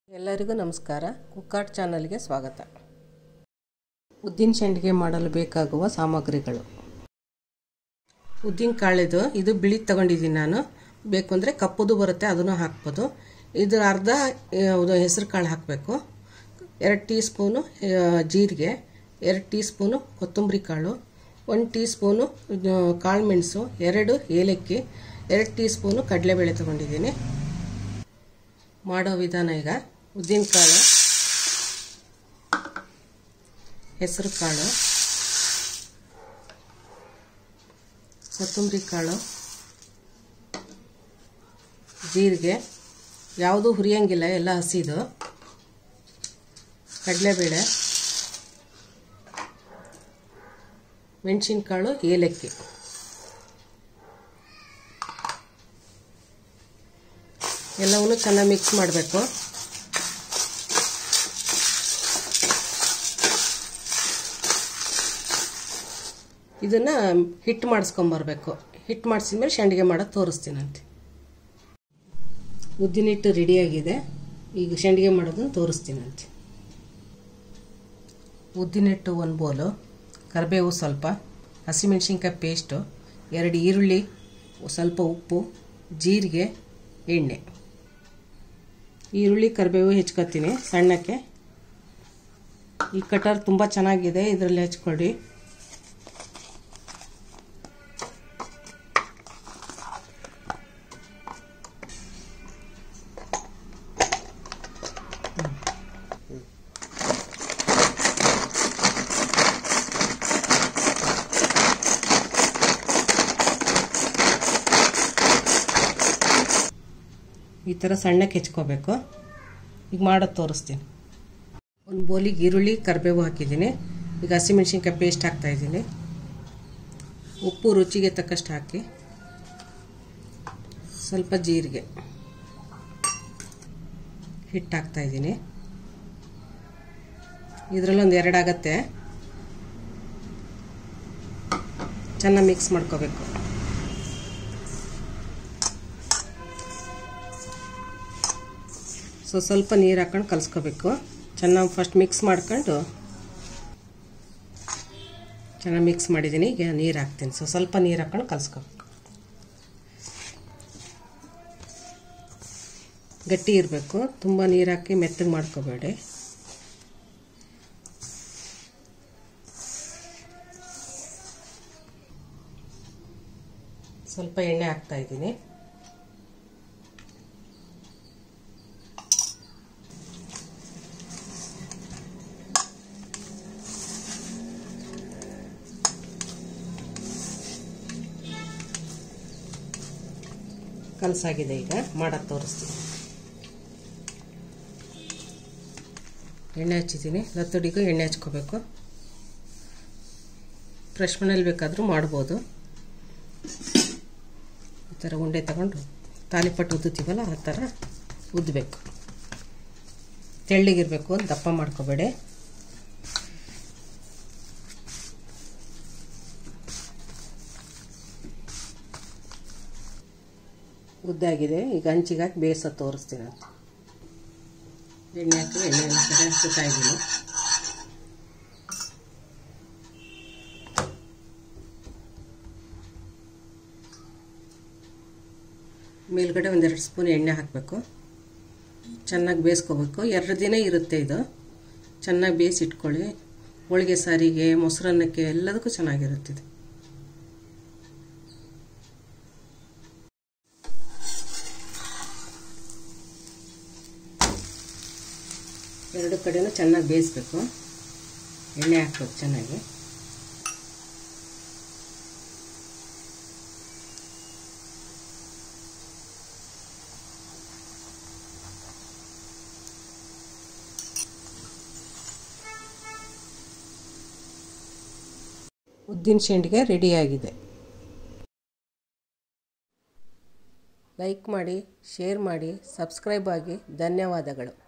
ಎಲ್ಲರಿಗೂ ನಮಸ್ಕಾರ ಕುಕ್ಕಾಟ್ ಚಾನಲ್ಗೆ ಸ್ವಾಗತ ಉದ್ದಿನ ಸಂಡಿಗೆ ಮಾಡಲು ಬೇಕಾಗುವ ಸಾಮಗ್ರಿಗಳು ಉದ್ದಿನ ಕಾಳಿದು ಇದು ಬಿಳಿ ತಗೊಂಡಿದ್ದೀನಿ ನಾನು ಬೇಕು ಅಂದರೆ ಕಪ್ಪುದು ಬರುತ್ತೆ ಅದನ್ನು ಹಾಕ್ಬೋದು ಇದು ಅರ್ಧ ಹೆಸರು ಕಾಳು ಹಾಕಬೇಕು ಎರಡು ಟೀ ಸ್ಪೂನು ಜೀರಿಗೆ ಎರಡು ಟೀ ಸ್ಪೂನು ಕೊತ್ತಂಬರಿ ಕಾಳು ಒಂದು ಟೀ ಸ್ಪೂನು ಕಾಳು ಮೆಣಸು ಎರಡು ಏಲಕ್ಕಿ ಎರಡು ಟೀ ಸ್ಪೂನು ಕಡಲೆಬೇಳೆ ತೊಗೊಂಡಿದ್ದೀನಿ ಮಾಡೋ ವಿಧಾನ ಈಗ ಉದ್ದಿನಕಾಳು ಹೆಸರು ಕಾಳು ಕೊತ್ತಂಬರಿ ಕಾಳು ಜೀರಿಗೆ ಯಾವುದೂ ಹುರಿಯಂಗಿಲ್ಲ ಎಲ್ಲ ಹಸಿದು ಕಡಲೆಬೇಳೆ ಮೆಣಸಿನ್ಕಾಳು ಏಲಕ್ಕಿ ಎಲ್ಲವನ್ನೂ ಚೆನ್ನಾಗಿ ಮಿಕ್ಸ್ ಮಾಡಬೇಕು ಇದನ್ನು ಹಿಟ್ಟು ಮಾಡಿಸ್ಕೊಂಬರ್ಬೇಕು ಹಿಟ್ಟು ಮಾಡಿಸಿದ್ಮೇಲೆ ಸಂಡಿಗೆ ಮಾಡೋದು ತೋರಿಸ್ತೀನಂತೆ ಉದ್ದಿನ ಹಿಟ್ಟು ರೆಡಿಯಾಗಿದೆ ಈಗ ಸಂಡಿಗೆ ಮಾಡೋದನ್ನು ತೋರಿಸ್ತೀನಂತೆ ಉದ್ದಿನ ಹಿಟ್ಟು ಒಂದು ಬೋಲು ಕರಿಬೇವು ಸ್ವಲ್ಪ ಹಸಿಮೆಣ್ಸಿನ್ಕಾಯಿ ಪೇಸ್ಟು ಎರಡು ಈರುಳ್ಳಿ ಸ್ವಲ್ಪ ಉಪ್ಪು ಜೀರಿಗೆ ಎಣ್ಣೆ ಈರುಳ್ಳಿ ಕರಿಬೇವು ಹೆಚ್ಕೊತೀನಿ ಸಣ್ಣಕ್ಕೆ ಈ ಕಟರ್ ತುಂಬ ಚೆನ್ನಾಗಿದೆ ಇದರಲ್ಲಿ ಹೆಚ್ಕೊಳ್ಳಿ ಈ ಥರ ಸಣ್ಣಕ್ಕೆ ಹೆಚ್ಕೋಬೇಕು ಈಗ ಮಾಡೋದು ತೋರಿಸ್ತೀನಿ ಒಂದು ಬೋಲಿಗೆ ಈರುಳ್ಳಿ ಕರಿಬೇವು ಹಾಕಿದ್ದೀನಿ ಈಗ ಹಸಿಮೆಣ್ಸಿನ್ಕಾಯಿ ಪೇಸ್ಟ್ ಹಾಕ್ತಾಯಿದ್ದೀನಿ ಉಪ್ಪು ರುಚಿಗೆ ತಕ್ಕಷ್ಟು ಹಾಕಿ ಸ್ವಲ್ಪ ಜೀರಿಗೆ ಹಿಟ್ಟು ಹಾಕ್ತಾಯಿದ್ದೀನಿ ಇದರಲ್ಲಿ ಒಂದು ಎರಡು ಆಗತ್ತೆ ಚೆನ್ನಾಗಿ ಮಿಕ್ಸ್ ಮಾಡ್ಕೋಬೇಕು ಸೊ ಸ್ವಲ್ಪ ನೀರು ಹಾಕೊಂಡು ಕಲಿಸ್ಕೋಬೇಕು ಚೆನ್ನಾಗಿ ಫಸ್ಟ್ ಮಿಕ್ಸ್ ಮಾಡ್ಕೊಂಡು ಚೆನ್ನಾಗಿ ಮಿಕ್ಸ್ ಮಾಡಿದ್ದೀನಿ ಈಗ ನೀರು ಹಾಕ್ತೀನಿ ಸೊ ಸ್ವಲ್ಪ ನೀರು ಹಾಕೊಂಡು ಕಲಿಸ್ಕೋಬೇಕು ಗಟ್ಟಿ ಇರಬೇಕು ತುಂಬ ನೀರು ಹಾಕಿ ಮೆತ್ತಗೆ ಮಾಡ್ಕೋಬೇಡಿ ಸ್ವಲ್ಪ ಎಣ್ಣೆ ಹಾಕ್ತಾ ಇದ್ದೀನಿ ಕಲಸಾಗಿದೆ ಈಗ ಮಾಡೋದು ತೋರಿಸ್ತೀನಿ ಎಣ್ಣೆ ಹಚ್ಚಿದ್ದೀನಿ ಲತ್ತುಡಿಗೂ ಎಣ್ಣೆ ಹಚ್ಕೋಬೇಕು ಫ್ರೆಶ್ ಮನೇಲಿ ಬೇಕಾದರೂ ಮಾಡ್ಬೋದು ಈ ಥರ ಉಂಡೆ ತಗೊಂಡು ತಾಲಿಪಟ್ಟು ಉದ್ದುತ್ತೀವಲ್ಲ ಆ ಥರ ಉದ್ದಬೇಕು ತೆಳ್ಳಗಿರಬೇಕು ದಪ್ಪ ಮಾಡ್ಕೋಬೇಡಿ ಉದ್ದಾಗಿದೆ ಈಗ ಹಂಚಿಗೆ ಹಾಕಿ ಬೇಯಿಸೋ ತೋರಿಸ್ತೀನಿ ಅಂತ ಎಣ್ಣೆ ಹಾಕಿ ಎಣ್ಣೆ ಹಚ್ಚುತ್ತಾ ಇದ್ದೀನಿ ಮೇಲ್ಗಡೆ ಒಂದೆರಡು ಸ್ಪೂನ್ ಎಣ್ಣೆ ಹಾಕಬೇಕು ಚೆನ್ನಾಗಿ ಬೇಯಿಸ್ಕೋಬೇಕು ಎರಡು ದಿನ ಇರುತ್ತೆ ಇದು ಚೆನ್ನಾಗಿ ಬೇಯಿಸಿ ಇಟ್ಕೊಳ್ಳಿ ಹೋಳಿಗೆ ಸಾರಿಗೆ ಮೊಸರನ್ನಕ್ಕೆ ಎಲ್ಲದಕ್ಕೂ ಚೆನ್ನಾಗಿರುತ್ತೆ ಇದು ಎರಡು ಕಡೆನೂ ಚೆನ್ನಾಗಿ ಬೇಯಿಸ್ಬೇಕು ಎಣ್ಣೆ ಹಾಕ್ಬೇಕು ಚೆನ್ನಾಗಿ ಉದ್ದಿನ ಶೆಂಡಿಗೆ ರೆಡಿಯಾಗಿದೆ ಲೈಕ್ ಮಾಡಿ ಶೇರ್ ಮಾಡಿ ಸಬ್ಸ್ಕ್ರೈಬ್ ಆಗಿ ಧನ್ಯವಾದಗಳು